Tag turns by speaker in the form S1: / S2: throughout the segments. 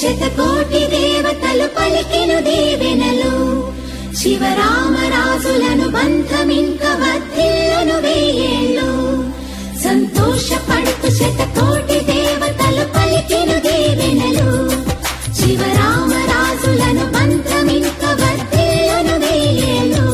S1: శతకోటి దేవతలు పలికెను దీవెనలు శివరామరాజులను బంధమింక వర్ధిల్లును వేయేళ్ళు సంతోషపడుతు శతకోటి దేవతలు పలికెను దీవెనలు శివరామరాజులను బంధమింక వర్ధిల్లును వేయేళ్ళు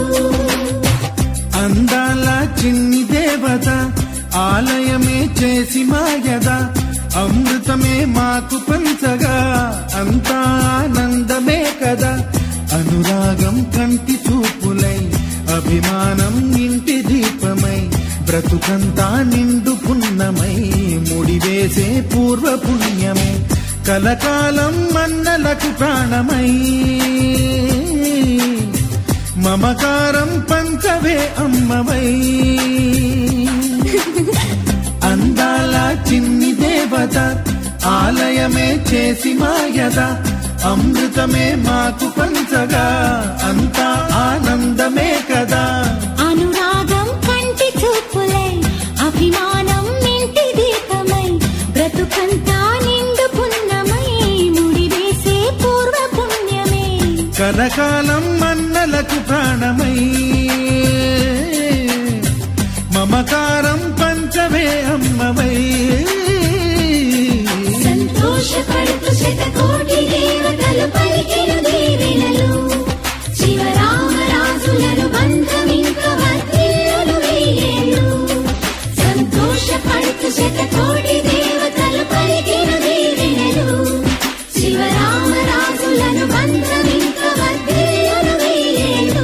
S2: అందాల చిన్ని దేవత ఆలయమే చేసి మాయద అమృతమే మాకు పంచగా అంతా ఆనందమే కదా అనురాగం కంటి చూపులై అభిమానం ఇంటి దీపమై బ్రతుకంతా నిండు పున్నమై ముడివేసే పూర్వ పుణ్యమే కలకాలం మన్నలకు ప్రాణమై మమకారం పంచవే అమ్మవై అందాల చిన్ని దేవత ఆలయమే చేసి మాయద అమృతమే మాకు పంచగా అంతా ఆనందమే కదా
S1: అనురాగం కంటి చూపులై అభిమానం ఇంటి దీపమై బ్రతుకంతా నిండు పున్నమై ముడివేసే పూర్వ పుణ్యమే
S2: కలకాలం మన్నలకు ప్రాణమై మమకారం పంచవే అమ్మవై
S1: సంతోషపడుతు శతకోటి దేవతలు పలికెను దీవెనలు శివరామరాజులను బంధమింక వర్ధిల్లును వేయేళ్ళు సంతోషపడుతు శతకోటి దేవతలు పలికెను దీవెనలు శివరామరాజులను బంధమింక వర్ధిల్లును వేయేళ్ళు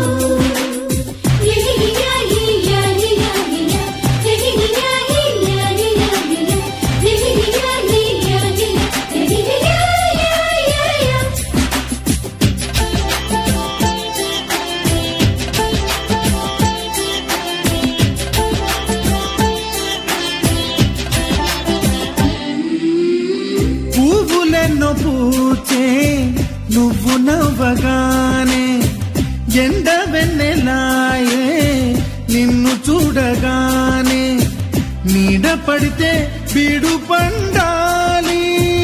S2: పువ్వులెన్నో పూచే నువ్వు నవ్వగానే ఎండ వెన్నెలాయే నిన్ను చూడగానే నీడ పడితే బీడు పండాలి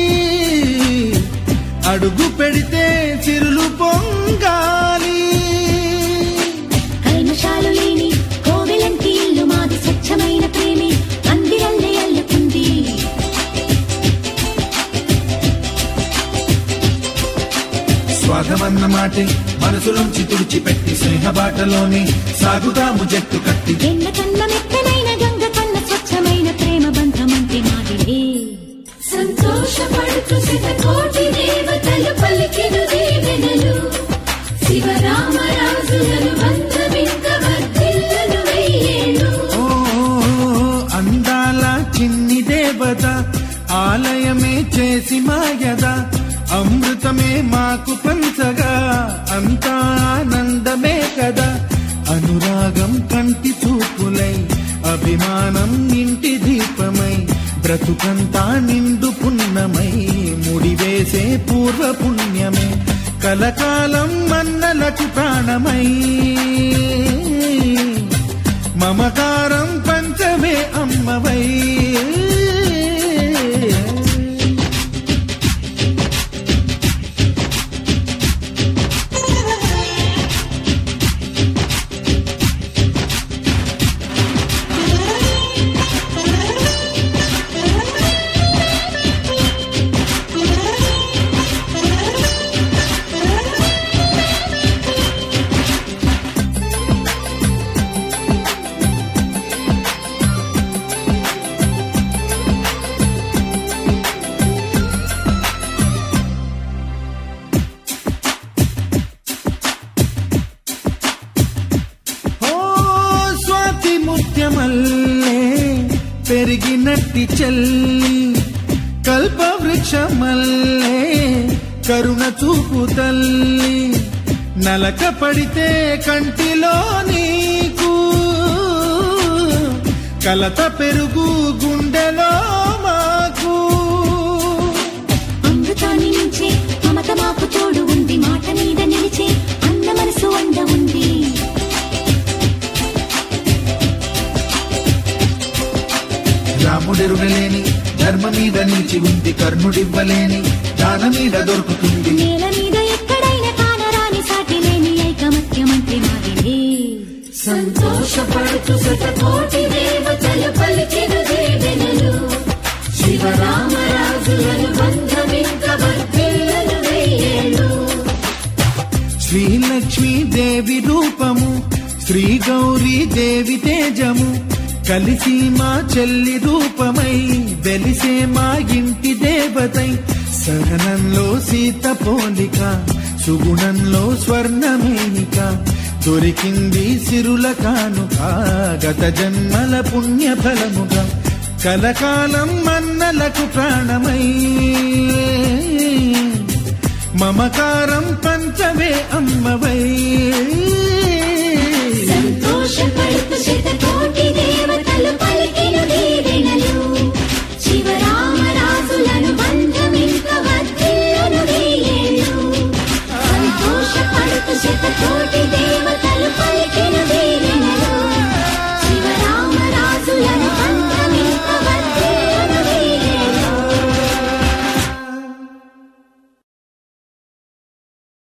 S2: అడుగు పెడితే చిరులు పొంగాలి
S1: కల్మషాలు లేని కోవెలంటి ఇల్లు మాది స్వచ్ఛమైన ప్రేమి అందిరల్లే అల్లుకుంది
S2: స్వాగమన్న మాటే మనసులోంచి తుడిచిపెట్టి స్నేహబాటలోని సాగుతాము జట్టు కట్టి
S1: ఎన్న కన్న మెత్తనైన గంగ కన్న స్వచ్ఛమైన ప్రేమ బంధమంటే మాదిలే సంతోషపడుతు శతకోటి దేవతలు పలికెను దీవెనలు శివరామరాజులను బంధమింక వర్ధిల్లును వెయ్యేళ్ళు
S2: ఓ అందాల చిన్ని దేవత ఆలయమే చేసి మాయద అమృతమే మాకు పంచగా అంతా ఆనందమే కదా అనురాగం కంటి చూపులై అభిమానం ఇంటి దీపమై బ్రతుకంతా నిండు పున్నమై ముడివేసే పూర్వ పుణ్యమే కలకాలం మన్నలకు ప్రాణమై మమకారం పంచమే అమ్మవై ఓ స్వాతి ముత్యమల్లే పెరిగినట్టి చెల్లి కల్పవృక్షమల్లే కరుణ చూపు తల్లి నలక పడితే కంటిలో నీకు కలత పెరుగు గుండెలో మాకు
S1: అమృతాన్ని మించే మమత మాకు తోడు ఉంది మాట మీద నిలిచే అన్న మనసు అండ ఉంది
S2: రాముడెరుగలేని ధర్మ మీద నిలిచి ఉంది కర్ణుడివ్వలేని దాన మీద దొరుకుతుంది
S1: నేల మీద ఎక్కడైనా కానరాని సాటి లేని ఐకమత్యమంటే మాదిరే
S3: సంతోషపడుచు శతకోటి దేవతలు పలికిన దేవెనలు శివరామరాజులను బంధమింక వర్పిల్లలు వెయ్యేళ్ళు
S2: శ్రీలక్ష్మీ దేవి రూపము శ్రీ గౌరీ దేవి తేజము కలిసి మా చెల్లి రూపమై వెలిసే మా ఇంటి దేవతై సహనంలో సీత పోలిక సుగుణంలో స్వర్ణమేనిక దొరికింది సిరుల కానుక గత జన్మల పుణ్య ఫలముగా కలకాలం మన్నలకు ప్రాణమై మమకారం పంచవే అమ్మవై